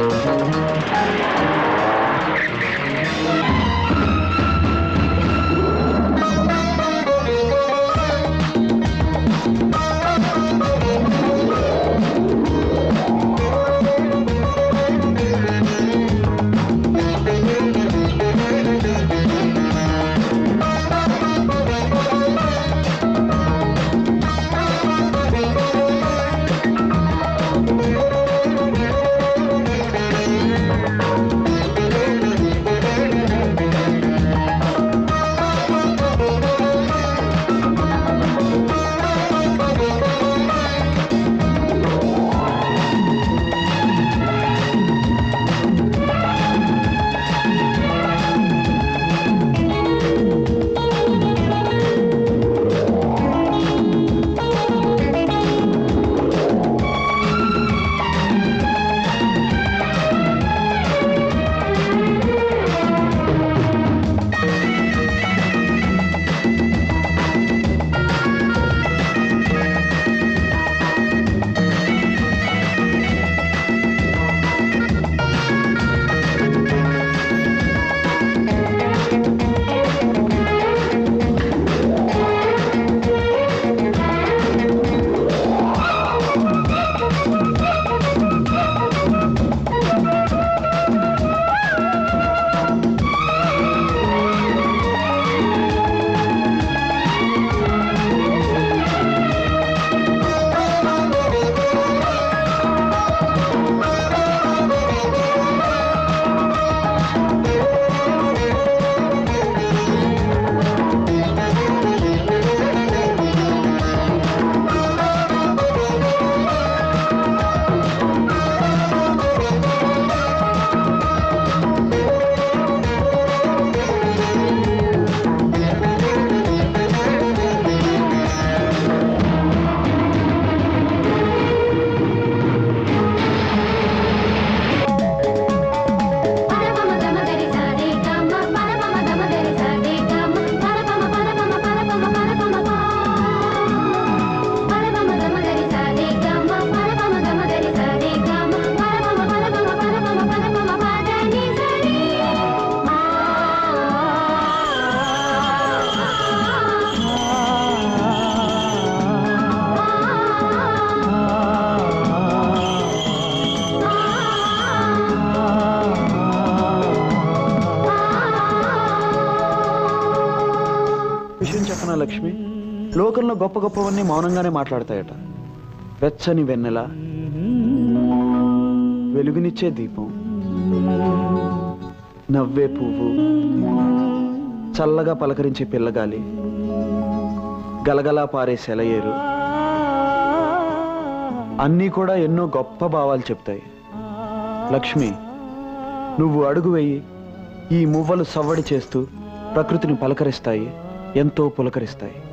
విషయం చెప్పనా లక్ష్మి లోకంలో గొప్ప గొప్పవన్నీ మౌనంగానే మాట్లాడతాయట వెచ్చని వెన్నెల వెలుగునిచ్చే దీపం నవ్వే పువ్వు చల్లగా పలకరించే పిల్లగాలి గలగలా పారే సెలయేరు అన్నీ కూడా ఎన్నో గొప్ప భావాలు చెప్తాయి లక్ష్మి నువ్వు అడుగు వెయ్యి ఈ మువ్వలు సవ్వడి చేస్తూ ప్రకృతిని పలకరిస్తాయి ఎంతో పులకరిస్తాయి